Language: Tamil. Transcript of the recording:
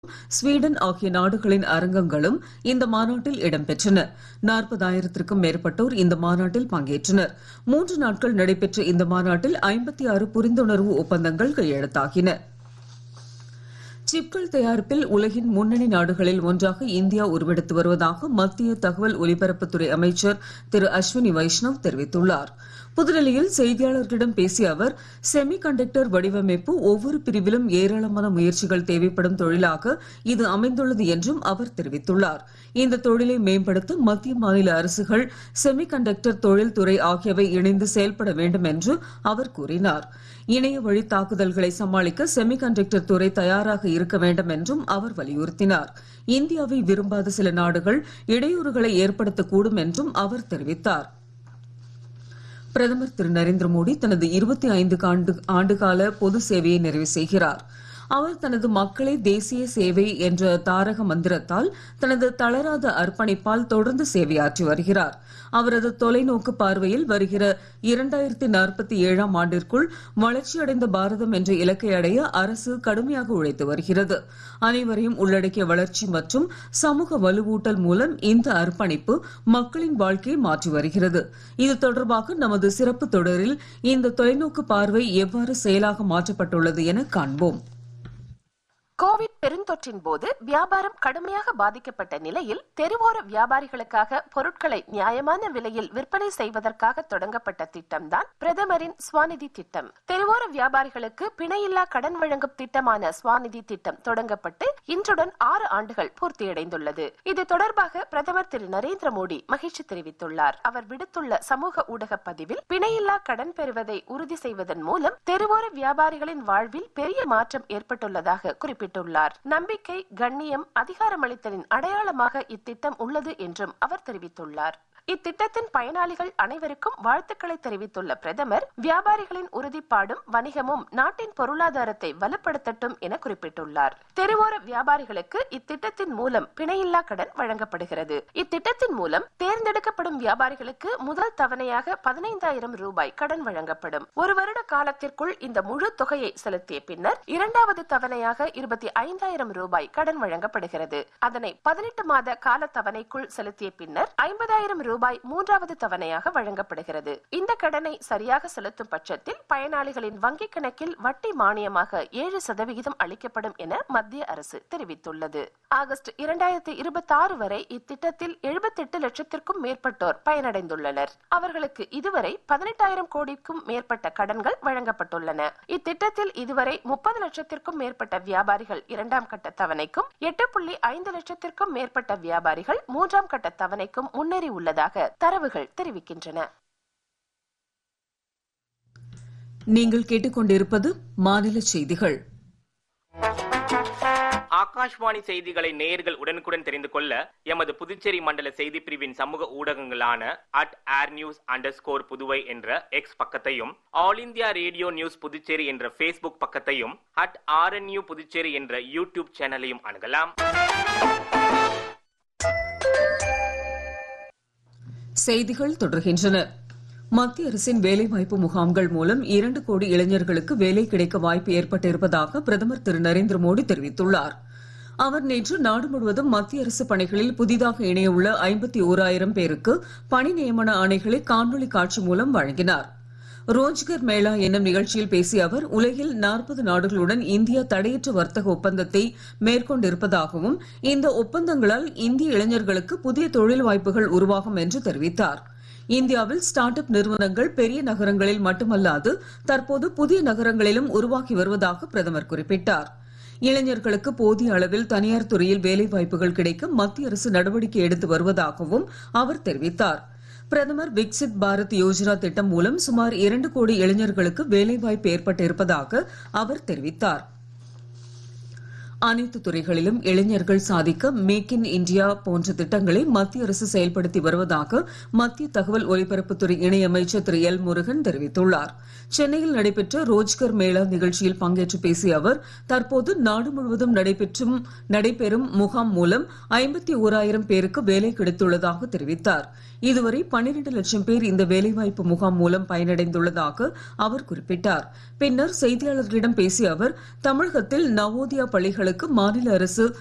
ஸ்வீடன் ஆகிய நாடுகளின் அரங்கங்களும் இந்த மாநாட்டில் இடம்பெற்றன நாற்பதாயிரத்திற்கும் மேற்பட்டோர் இந்த மாநாட்டில் பங்கேற்றனர் மூன்று நாட்கள் நடைபெற்ற இந்த மாநாட்டில் ஐம்பத்தி ஆறு புரிந்துணர்வு ஒப்பந்தங்கள் கையெழுத்தாகின சிப்கள் தயாரிப்பில் உலகின் முன்னணி நாடுகளில் ஒன்றாக இந்தியா உருவெடுத்து வருவதாக மத்திய தகவல் ஒலிபரப்புத்துறை அமைச்சர் திரு அஸ்வினி வைஷ்ணவ் தெரிவித்துள்ளார் புதுடெல்லியில் செய்தியாளர்களிடம் பேசிய அவர் செமி கண்டக்டர் வடிவமைப்பு ஒவ்வொரு பிரிவிலும் ஏராளமான முயற்சிகள் தேவைப்படும் தொழிலாக இது அமைந்துள்ளது என்றும் அவர் தெரிவித்துள்ளார் இந்த தொழிலை மேம்படுத்த மத்திய மாநில அரசுகள் செமி கண்டக்டர் தொழில்துறை ஆகியவை இணைந்து செயல்பட வேண்டும் என்று அவர் கூறினார் இணைய வழி தாக்குதல்களை சமாளிக்க செமி கண்டக்டர் துறை தயாராக இருக்க வேண்டும் என்றும் அவர் வலியுறுத்தினார் இந்தியாவை விரும்பாத சில நாடுகள் இடையூறுகளை ஏற்படுத்தக்கூடும் என்றும் அவர் தெரிவித்தார் பிரதமர் திரு நரேந்திர மோடி தனது இருபத்தி ஐந்து ஆண்டு ஆண்டுகால பொது சேவையை நிறைவு செய்கிறார் அவர் தனது மக்களை தேசிய சேவை என்ற தாரக மந்திரத்தால் தனது தளராத அர்ப்பணிப்பால் தொடர்ந்து சேவையாற்றி வருகிறார் அவரது தொலைநோக்கு பார்வையில் வருகிற இரண்டாயிரத்தி நாற்பத்தி ஏழாம் ஆண்டிற்குள் வளர்ச்சியடைந்த பாரதம் என்ற இலக்கை அடைய அரசு கடுமையாக உழைத்து வருகிறது அனைவரையும் உள்ளடக்கிய வளர்ச்சி மற்றும் சமூக வலுவூட்டல் மூலம் இந்த அர்ப்பணிப்பு மக்களின் வாழ்க்கையை மாற்றி வருகிறது இது தொடர்பாக நமது சிறப்பு தொடரில் இந்த தொலைநோக்கு பார்வை எவ்வாறு செயலாக மாற்றப்பட்டுள்ளது என காண்போம் கோவிட் பெருந்தொற்றின் போது வியாபாரம் கடுமையாக பாதிக்கப்பட்ட நிலையில் தெருவோர வியாபாரிகளுக்காக பொருட்களை நியாயமான விலையில் விற்பனை செய்வதற்காக தொடங்கப்பட்ட திட்டம்தான் பிரதமரின் ஸ்வாநிதி திட்டம் தெருவோர வியாபாரிகளுக்கு பிணையில்லா கடன் வழங்கும் திட்டமான ஸ்வாநிதி திட்டம் தொடங்கப்பட்டு இன்றுடன் ஆறு ஆண்டுகள் பூர்த்தியடைந்துள்ளது இது தொடர்பாக பிரதமர் திரு நரேந்திர மோடி மகிழ்ச்சி தெரிவித்துள்ளார் அவர் விடுத்துள்ள சமூக ஊடக பதிவில் பிணையில்லா கடன் பெறுவதை உறுதி செய்வதன் மூலம் தெருவோர வியாபாரிகளின் வாழ்வில் பெரிய மாற்றம் ஏற்பட்டுள்ளதாக குறிப்பிட்டார் குறிப்பிட்டுள்ளார் நம்பிக்கை கண்ணியம் அதிகாரமளித்தலின் அடையாளமாக இத்திட்டம் உள்ளது என்றும் அவர் தெரிவித்துள்ளார் இத்திட்டத்தின் பயனாளிகள் அனைவருக்கும் வாழ்த்துக்களை தெரிவித்துள்ள பிரதமர் வியாபாரிகளின் உறுதிப்பாடும் வணிகமும் நாட்டின் பொருளாதாரத்தை வலுப்படுத்தட்டும் என குறிப்பிட்டுள்ளார் தெருவோர வியாபாரிகளுக்கு இத்திட்டத்தின் மூலம் பிணையில்லா கடன் வழங்கப்படுகிறது இத்திட்டத்தின் மூலம் தேர்ந்தெடுக்கப்படும் வியாபாரிகளுக்கு முதல் தவணையாக பதினைந்தாயிரம் ரூபாய் கடன் வழங்கப்படும் ஒரு வருட காலத்திற்குள் இந்த முழு தொகையை செலுத்திய பின்னர் இரண்டாவது தவணையாக இருபத்தி ஐந்தாயிரம் ரூபாய் கடன் வழங்கப்படுகிறது அதனை பதினெட்டு மாத கால தவணைக்குள் செலுத்திய பின்னர் ஐம்பதாயிரம் ரூபாய் மூன்றாவது தவணையாக வழங்கப்படுகிறது இந்த கடனை சரியாக செலுத்தும் பட்சத்தில் பயனாளிகளின் வங்கிக் கணக்கில் வட்டி மானியமாக ஏழு சதவிகிதம் அளிக்கப்படும் என மத்திய அரசு தெரிவித்துள்ளது ஆகஸ்ட் இரண்டாயிரத்தி இருபத்தி ஆறு வரை இத்திட்டத்தில் எழுபத்தெட்டு லட்சத்திற்கும் மேற்பட்டோர் பயனடைந்துள்ளனர் அவர்களுக்கு இதுவரை பதினெட்டாயிரம் கோடிக்கும் மேற்பட்ட கடன்கள் வழங்கப்பட்டுள்ளன இத்திட்டத்தில் இதுவரை முப்பது லட்சத்திற்கும் மேற்பட்ட வியாபாரிகள் இரண்டாம் கட்ட தவணைக்கும் எட்டு புள்ளி ஐந்து லட்சத்திற்கும் மேற்பட்ட வியாபாரிகள் மூன்றாம் கட்ட தவணைக்கும் முன்னேறி உள்ளதாக தரவுகள் தெரிவிக்கின்றன நீங்கள் கேட்டுக்கொண்டிருப்பது மாநில செய்திகள் ஆகாஷ்வாணி செய்திகளை நேயர்கள் உடனுக்குடன் தெரிந்து கொள்ள எமது புதுச்சேரி மண்டல செய்தி பிரிவின் சமூக ஊடகங்களான அட் ஏர் நியூஸ் அண்டர் ஸ்கோர் புதுவை என்ற எக்ஸ் பக்கத்தையும் all India radio news Puducherry என்ற ஃபேஸ்புக் பக்கத்தையும் அட் ஆர்என்யூ புதுச்சேரி என்ற யூடியூப் சேனலையும் அணுகலாம் செய்திகள் தொடர்கின்றன மத்திய அரசின் வேலைவாய்ப்பு முகாம்கள் மூலம் இரண்டு கோடி இளைஞர்களுக்கு வேலை கிடைக்க வாய்ப்பு ஏற்பட்டிருப்பதாக பிரதமர் திரு நரேந்திர மோடி தெரிவித்துள்ளார் அவர் நேற்று நாடு முழுவதும் மத்திய அரசு பணிகளில் புதிதாக இணையவுள்ள ஐம்பத்தி ஓராயிரம் பேருக்கு பணி நியமன ஆணைகளை காணொலி காட்சி மூலம் வழங்கினார் ரோஜ்கர் மேளா என்னும் நிகழ்ச்சியில் பேசிய அவர் உலகில் நாற்பது நாடுகளுடன் இந்தியா தடையற்ற வர்த்தக ஒப்பந்தத்தை மேற்கொண்டிருப்பதாகவும் இந்த ஒப்பந்தங்களால் இந்திய இளைஞர்களுக்கு புதிய தொழில் வாய்ப்புகள் உருவாகும் என்று தெரிவித்தார் இந்தியாவில் ஸ்டார்ட் அப் நிறுவனங்கள் பெரிய நகரங்களில் மட்டுமல்லாது தற்போது புதிய நகரங்களிலும் உருவாகி வருவதாக பிரதமர் குறிப்பிட்டார் இளைஞர்களுக்கு போதிய அளவில் தனியார் துறையில் வேலை வாய்ப்புகள் கிடைக்க மத்திய அரசு நடவடிக்கை எடுத்து வருவதாகவும் அவர் தெரிவித்தார் பிரதமர் விக்சித் பாரத் யோஜனா திட்டம் மூலம் சுமார் இரண்டு கோடி இளைஞர்களுக்கு வேலைவாய்ப்பு ஏற்பட்டிருப்பதாக அவர் தெரிவித்தார் அனைத்து துறைகளிலும் இளைஞர்கள் சாதிக்க மேக் இன் இந்தியா போன்ற திட்டங்களை மத்திய அரசு செயல்படுத்தி வருவதாக மத்திய தகவல் ஒலிபரப்புத்துறை இணையமைச்சர் திரு எல் முருகன் தெரிவித்துள்ளார் சென்னையில் நடைபெற்ற ரோஜ்கர் மேளா நிகழ்ச்சியில் பங்கேற்று பேசிய அவர் தற்போது நாடு முழுவதும் நடைபெற்றும் நடைபெறும் முகாம் மூலம் ஐம்பத்தி ஓராயிரம் பேருக்கு வேலை கிடைத்துள்ளதாக தெரிவித்தார் இதுவரை பன்னிரண்டு லட்சம் பேர் இந்த வேலைவாய்ப்பு முகாம் மூலம் பயனடைந்துள்ளதாக அவர் குறிப்பிட்டார் பின்னர் செய்தியாளர்களிடம் பேசிய அவர் தமிழகத்தில் நவோதியா பள்ளிகளுக்கு விவசாயிகளுக்கு மாநில அரசு